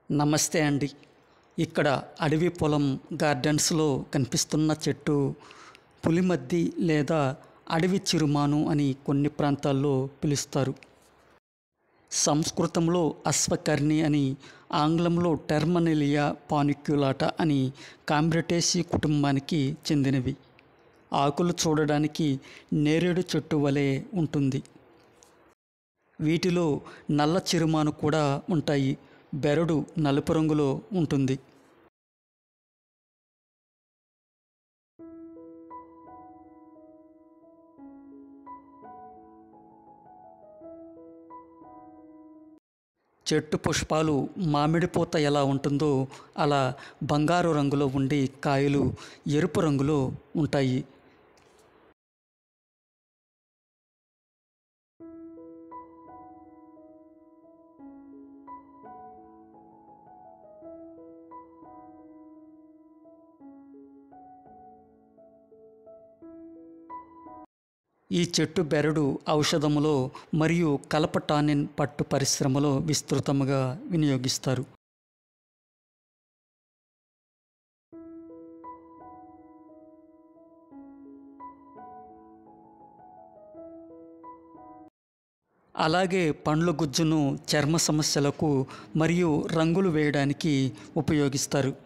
నమస్తే అండి ఇక్కడ అడవి పొలం గార్డెన్స్లో కనిపిస్తున్న చెట్టు పులిమద్ది లేదా అడవి చిరుమాను అని కొన్ని ప్రాంతాల్లో పిలుస్తారు సంస్కృతంలో అశ్వకర్ణి అని ఆంగ్లంలో టెర్మనెలియా పానిక్యులాట అని కాంబ్రటేసి కుటుంబానికి చెందినవి ఆకులు చూడడానికి నేరేడు చెట్టు వలె ఉంటుంది వీటిలో నల్ల చిరుమాను కూడా ఉంటాయి బెరడు నలుపు రంగులో ఉంటుంది చెట్టు పుష్పాలు మామిడి పూత ఎలా ఉంటుందో అలా బంగారు రంగులో ఉండి కాయలు ఎరుపు రంగులో ఉంటాయి ఈ చెట్టు బెరడు ఔషధములో మరియు కలప టానిన్ పట్టు పరిశ్రమలో విస్తృతముగా వినియోగిస్తారు అలాగే పండ్ల గుజ్జును చర్మ సమస్యలకు మరియు రంగులు వేయడానికి ఉపయోగిస్తారు